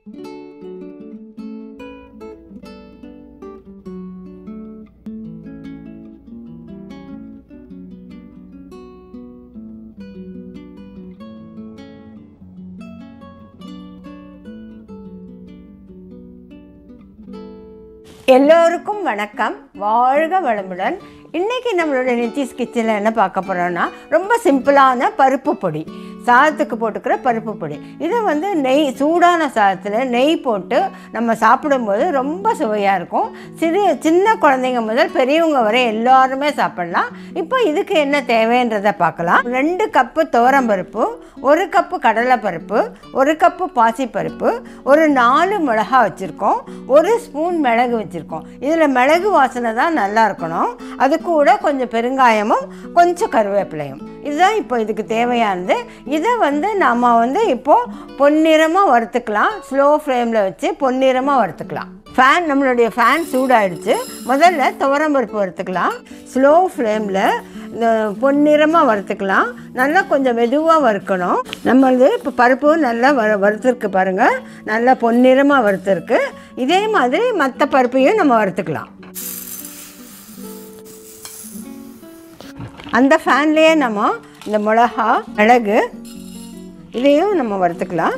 எல்லோருக்கும் வணக்கம் வாழ்க வளமுடன் இன்னைக்கு நம்மளோட நித்திஸ் கிச்சனில் என்ன பார்க்க போகிறோம்னா ரொம்ப சிம்பிளான பருப்பு பொடி சாதத்துக்கு போட்டுக்கிற பருப்பு பொடி இதை வந்து நெய் சூடான சாதத்தில் நெய் போட்டு நம்ம சாப்பிடும்போது ரொம்ப சுவையாக இருக்கும் சிறு சின்ன குழந்தைங்க முதல் பெரியவங்க வரை எல்லாருமே சாப்பிடலாம் இப்போ இதுக்கு என்ன தேவைன்றதை பார்க்கலாம் ரெண்டு கப்பு துவரம்பருப்பு ஒரு கப்பு கடலைப்பருப்பு ஒரு கப்பு பாசிப்பருப்பு ஒரு நாலு மிளகா வச்சுருக்கோம் ஒரு ஸ்பூன் மிளகு வச்சுருக்கோம் இதில் மிளகு வாசனை தான் நல்லா இருக்கணும் அது கூட கொஞ்சம் பெருங்காயமும் கொஞ்சம் கருவேப்பிலையும் இதுதான் இப்போ இதுக்கு தேவையானது இதை வந்து நம்ம வந்து இப்போது பொன்னிறமாக வறுத்துக்கலாம் ஸ்லோ ஃப்ளேமில் வச்சு பொன்னிறமாக வறுத்துக்கலாம் ஃபேன் நம்மளுடைய ஃபேன் சூடாயிடுச்சு முதல்ல துவரம்பருப்பு வறுத்துக்கலாம் ஸ்லோ ஃப்ளேமில் இந்த பொன்னிறமாக வறுத்துக்கலாம் நல்லா கொஞ்சம் மெதுவாக வறுக்கணும் நம்மளது இப்போ பருப்பு நல்லா வறு வறுத்துருக்கு பாருங்கள் நல்லா பொன்னிறமாக வறுத்துருக்கு இதே மாதிரி மற்ற பருப்பையும் நம்ம வறுத்துக்கலாம் அந்த ஃபேன்லேயே நம்ம இந்த மிளகா மிளகு இதையும் நம்ம வறுத்துக்கலாம்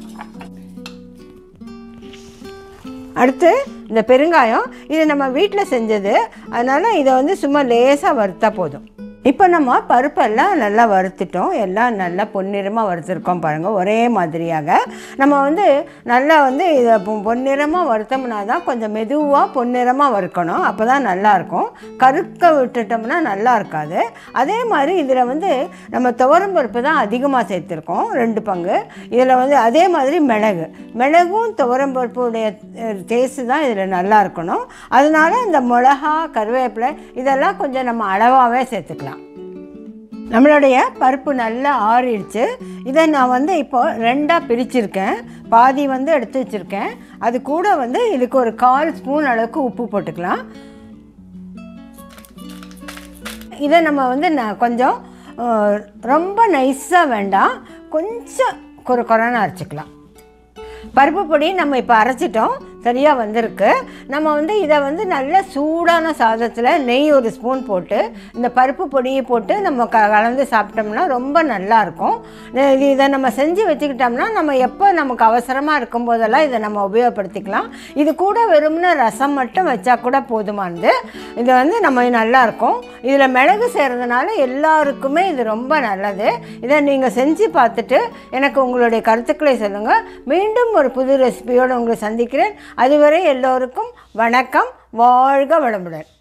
அடுத்து இந்த பெருங்காயம் இது நம்ம வீட்டில் செஞ்சது அதனால் இதை வந்து சும்மா லேசாக வறுத்தா போதும் இப்போ நம்ம பருப்பெல்லாம் நல்லா வறுத்துட்டோம் எல்லாம் நல்லா பொன்னிறமாக வறுத்துருக்கோம் பாருங்கள் ஒரே மாதிரியாக நம்ம வந்து நல்லா வந்து இதை பொ- பொன்னிறமாக வறுத்தோம்னா தான் கொஞ்சம் மெதுவாக பொன்னிறமாக வறுக்கணும் அப்போ தான் நல்லாயிருக்கும் கருக்க விட்டுட்டோம்னா நல்லா இருக்காது அதே மாதிரி இதில் வந்து நம்ம துவரம் பருப்பு தான் அதிகமாக சேர்த்துருக்கோம் ரெண்டு பங்கு இதில் வந்து அதே மாதிரி மிளகு மிளகும் துவரம் பருப்புடைய டேஸ்ட்டு தான் இதில் நல்லா இருக்கணும் அதனால இந்த மிளகா கருவேப்பிலை இதெல்லாம் கொஞ்சம் நம்ம அளவாகவே சேர்த்துக்கலாம் நம்மளுடைய பருப்பு நல்லா ஆறிடுச்சு இதை நான் வந்து இப்போ ரெண்டாக பிரிச்சிருக்கேன் பாதி வந்து எடுத்து வச்சுருக்கேன் அது கூட வந்து இதுக்கு ஒரு கால் ஸ்பூன் அளவுக்கு உப்பு போட்டுக்கலாம் இதை நம்ம வந்து நான் கொஞ்சம் அஹ், ரொம்ப நைஸாக வேண்டாம் கொஞ்சம் குறை குறைன்னு அரைச்சிக்கலாம் பருப்பு பொடி நம்ம இப்போ அரைச்சிட்டோம் சரியாக வந்திருக்கு நம்ம வந்து இதை வந்து நல்ல சூடான சாதத்தில் நெய் ஒரு ஸ்பூன் போட்டு இந்த பருப்பு பொடியை போட்டு நம்ம க கலந்து சாப்பிட்டோம்னா ரொம்ப நல்லா இருக்கும் இது இதை நம்ம செஞ்சு வச்சுக்கிட்டோம்னா நம்ம எப்போ நமக்கு அவசரமாக இருக்கும் போதெல்லாம் இதை நம்ம உபயோகப்படுத்திக்கலாம் இது கூட வெறும்னு ரசம் மட்டும் வச்சா கூட போதுமானது இது வந்து நம்ம நல்லா இருக்கும் இதில் மிளகு சேர்றதுனால எல்லாருக்குமே இது ரொம்ப நல்லது இதை நீங்கள் செஞ்சு பார்த்துட்டு எனக்கு உங்களுடைய கருத்துக்களை சொல்லுங்கள் மீண்டும் ஒரு புது ரெசிபியோடு உங்களை சந்திக்கிறேன் அதுவரை எல்லோருக்கும் வணக்கம் வாழ்க வளமுடன்